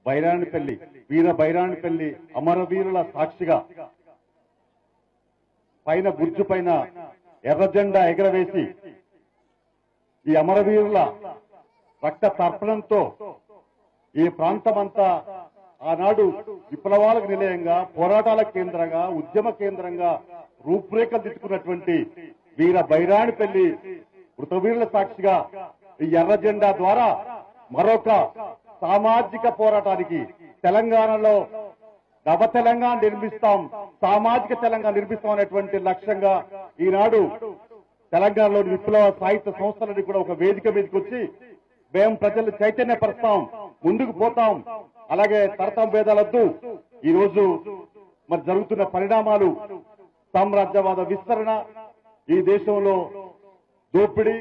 బైరాణిపల్లి వీర బైరాణిపల్లి అమరవీరుల సాక్షిగా పైన బుర్జు పైన ఎర్ర జెండా ఎగరవేసి ఈ అమరవీరుల రక్త తర్పణంతో ఈ ప్రాంతమంతా ఆనాడు విప్లవాలకు నిలయంగా పోరాటాల కేంద్రంగా ఉద్యమ కేంద్రంగా రూపురేఖలు దిద్దుకున్నటువంటి వీర బైరాణిపల్లి మృతవీరుల సాక్షిగా ఈ ఎర్ర జెండా ద్వారా మరొక సామాజిక పోరాటానికి తెలంగాణలో నవ తెలంగాణ నిర్మిస్తాం సామాజిక తెలంగాణ నిర్మిస్తాం అనేటువంటి లక్ష్యంగా ఈనాడు తెలంగాణలోని విప్లవ సాహిత్య సంస్థలని కూడా ఒక వేదిక మీదకి వచ్చి మేము ప్రజలు చైతన్యపరుస్తాం ముందుకు పోతాం అలాగే తరతం భేదాలద్దు ఈ రోజు మరి జరుగుతున్న పరిణామాలు సామ్రాజ్యవాద విస్తరణ ఈ దేశంలో దోపిడీ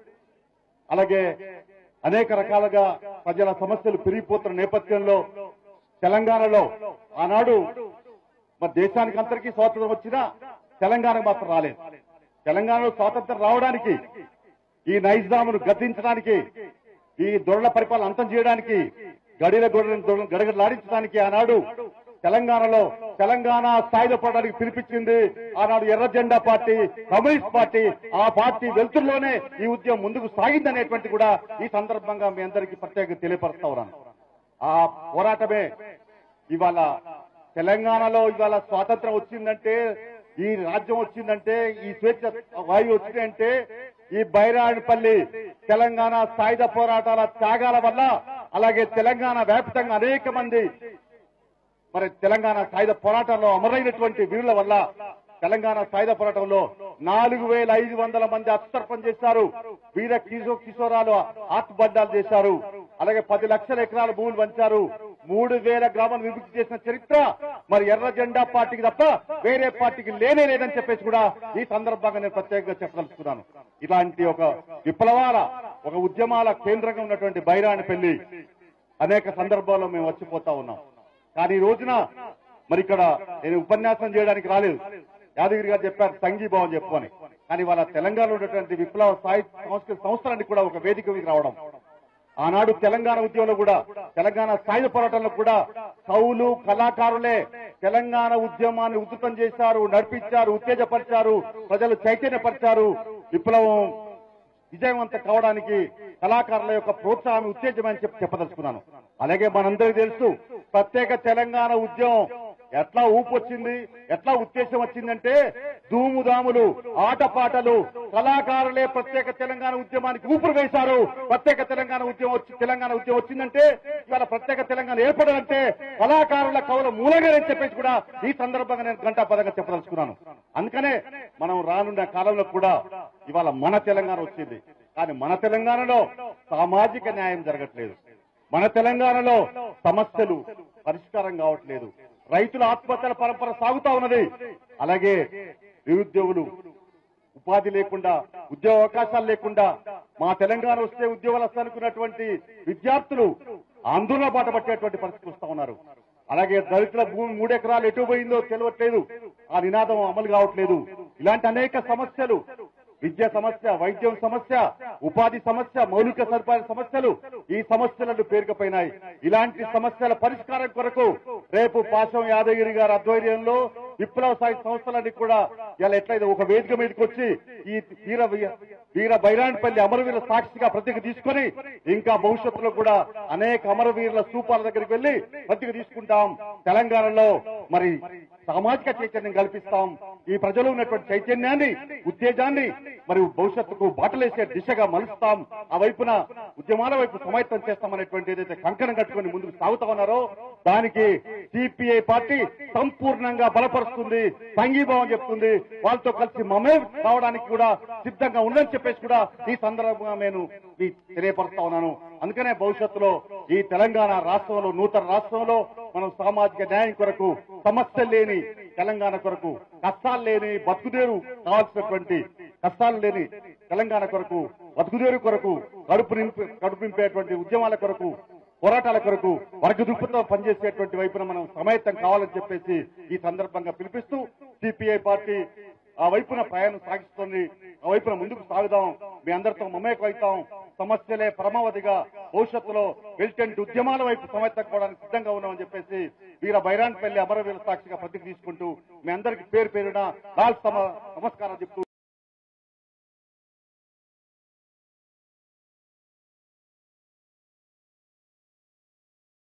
అలాగే అనేక రకాలుగా ప్రజల సమస్యలు పెరిగిపోతున్న నేపథ్యంలో తెలంగాణలో ఆనాడు మరి దేశానికి అందరికీ స్వాతంత్రం వచ్చినా తెలంగాణకు మాత్రం రాలేదు తెలంగాణలో స్వాతంత్రం రావడానికి ఈ నైజామును గద్దించడానికి ఈ దొరల పరిపాలన అంతం చేయడానికి గడిల గొడవలను గడగడలాడించడానికి ఆనాడు తెలంగాణలో తెలంగాణ స్థాయిలో పడడానికి పిలిపించింది ఆనాడు ఎర్ర జెండా పార్టీ కమ్యూనిస్ట్ పార్టీ ఆ పార్టీ వెలుతురులోనే ఈ ఉద్యమం ముందుకు సాగిందనేటువంటి కూడా ఈ సందర్భంగా మీ అందరికీ ప్రత్యేకంగా తెలియపరుస్తా ఉన్నాను ఆ పోరాటమే ఇవాళ తెలంగాణలో ఇవాళ స్వాతంత్రం వచ్చిందంటే ఈ రాజ్యం వచ్చిందంటే ఈ స్వేచ్ఛ వాయువు వచ్చిందంటే ఈ బైరాణిపల్లి తెలంగాణ సాయుధ పోరాటాల త్యాగాల వల్ల అలాగే తెలంగాణ వ్యాప్తంగా అనేక మంది మరి తెలంగాణ సాయుధ పోరాటంలో అమరైనటువంటి వీరుల వల్ల తెలంగాణ సాయుధ పోరాటంలో నాలుగు వేల ఐదు వందల మంది అప్తర్పం చేశారు వీర కిషో కిషోరాలు ఆత్మబంధాలు చేశారు అలాగే పది లక్షల ఎకరాల భూములు పంచారు మూడు వేల గ్రామాలు విభక్తి చేసిన చరిత్ర మరి ఎర్ర జెండా పార్టీకి తప్ప వేరే పార్టీకి లేనే లేదని చెప్పేసి కూడా ఈ సందర్భంగా నేను ప్రత్యేకంగా చెప్పదలుచుకున్నాను ఇలాంటి ఒక విప్లవాల ఒక ఉద్యమాల కేంద్రంగా ఉన్నటువంటి బైరాణిపల్లి అనేక సందర్భాల్లో మేము వచ్చిపోతా ఉన్నాం కానీ ఈ రోజున మరి ఇక్కడ నేను ఉపన్యాసం చేయడానికి రాలేదు యాదగిరి గారు చెప్పారు సంఘీభావం చెప్పని కానీ వాళ్ళ తెలంగాణలో ఉన్నటువంటి విప్లవ సాహిత్య సంస్కృతి సంస్థలన్నీ కూడా ఒక వేదిక మీద రావడం ఆనాడు తెలంగాణ ఉద్యమంలో కూడా తెలంగాణ సాయుధ పోరాటంలో కూడా కవులు కళాకారులే తెలంగాణ ఉద్యమాన్ని ఉధృతం చేశారు నడిపించారు ఉత్తేజపరిచారు ప్రజలు చైతన్యపరిచారు విప్లవం విజయవంతం కావడానికి కళాకారుల యొక్క ప్రోత్సాహం ఉత్తేజం అని చెప్పి చెప్పదలుచుకున్నాను అలాగే మనందరికీ తెలుసు ప్రత్యేక తెలంగాణ ఉద్యమం ఎట్లా ఊపు వచ్చింది ఎట్లా ఉత్తేజం వచ్చిందంటే దూముదాములు ఆటపాటలు కళాకారులే ప్రత్యేక తెలంగాణ ఉద్యమానికి ఊపిరి వేశారు ప్రత్యేక తెలంగాణ ఉద్యమం వచ్చి తెలంగాణ ఉద్యమం వచ్చిందంటే ఇవాళ ప్రత్యేక తెలంగాణ ఏర్పడాలంటే కళాకారుల కవుల మూలంగా అని చెప్పేసి కూడా ఈ సందర్భంగా నేను గంటాపదంగా చెప్పదలుచుకున్నాను అందుకనే మనం రానున్న కాలంలో కూడా ఇవాళ మన తెలంగాణ వచ్చింది కానీ మన తెలంగాణలో సామాజిక న్యాయం జరగట్లేదు మన తెలంగాణలో సమస్యలు పరిష్కారం కావట్లేదు రైతుల ఆత్మహత్యల పరంపర సాగుతా ఉన్నది అలాగే నిరుద్యోగులు ఉపాధి లేకుండా ఉద్యోగ అవకాశాలు లేకుండా మా తెలంగాణ వస్తే ఉద్యోగాలు వస్తాయనుకున్నటువంటి విద్యార్థులు ఆందోళన బాట పట్టేటువంటి పరిస్థితి వస్తా ఉన్నారు అలాగే దళితుల భూమి మూడెకరాలు ఎటు పోయిందో తెలియట్లేదు ఆ నినాదం అమలు కావట్లేదు ఇలాంటి అనేక సమస్యలు విద్య సమస్య వైద్యం సమస్య ఉపాధి సమస్య మౌలిక సదుపాయాల సమస్యలు ఈ సమస్యలను పేరుకపోయినాయి ఇలాంటి సమస్యల పరిష్కారం కొరకు రేపు పాశం యాదగిరి గారి ఆధ్వర్యంలో విప్లవ సాహిత్య సంస్థలన్నీ కూడా ఇలా ఎట్లయితే ఒక వేదిక మీదకి వచ్చి ఈ వీర వీర బైరాణిపల్లి అమరవీరుల సాక్షిగా ప్రతిక తీసుకొని ఇంకా భవిష్యత్తులో కూడా అనేక అమరవీరుల స్తూపాల దగ్గరికి వెళ్లి ప్రతిక తీసుకుంటాం తెలంగాణలో మరి సామాజిక చైతన్యం కల్పిస్తాం ఈ ప్రజలు ఉన్నటువంటి చైతన్యాన్ని ఉత్తేజాన్ని మరి భవిష్యత్తుకు బాటలేసే దిశగా మలుస్తాం ఆ వైపున ఉద్యమాల వైపు సమైతం చేస్తామనేటువంటి ఏదైతే కంకణం కట్టుకొని ముందుకు సాగుతా ఉన్నారో దానికి సిపిఐ పార్టీ సంపూర్ణంగా బలపరుస్తుంది సంఘీభావం చెప్తుంది వాళ్ళతో కలిసి మమే కావడానికి కూడా సిద్ధంగా ఉందని చెప్పేసి కూడా ఈ సందర్భంగా నేను మీ తెలియపరుస్తా ఉన్నాను అందుకనే భవిష్యత్తులో ఈ తెలంగాణ రాష్ట్రంలో నూతన రాష్ట్రంలో మనం సామాజిక న్యాయం కొరకు సమస్య లేని తెలంగాణ కొరకు కష్టాలు లేని బతుకుదేరు కావాల్సినటువంటి కష్టాలు లేని తెలంగాణ కొరకు బతుకుదేరు కొరకు కడుపు నింపి కడుపు నింపేటువంటి ఉద్యమాల కొరకు పోరాటాల కొరకు వర్గ దుప్పుతో పనిచేసేటువంటి వైపున మనం సమైతం కావాలని చెప్పేసి ఈ సందర్భంగా పిలిపిస్తూ సిపిఐ పార్టీ ఆ వైపున ప్రయాణం సాగిస్తుంది ఆ వైపున ముందుకు సాగుదాం మీ అందరితో మమేకం అవుతాం సమస్యలే పరమావధిగా భవిష్యత్తులో వెల్టెంట్ ఉద్యమాల వైపు సమర్థకపోవడానికి సిద్ధంగా ఉన్నామని చెప్పేసి వీర బైరాన్పల్లి అమరవీర సాక్షిగా ప్రతిజ్ఞ తీసుకుంటూ మీ అందరికీ పేరు పేరున లాల్ సమ నమస్కారం చెప్తూ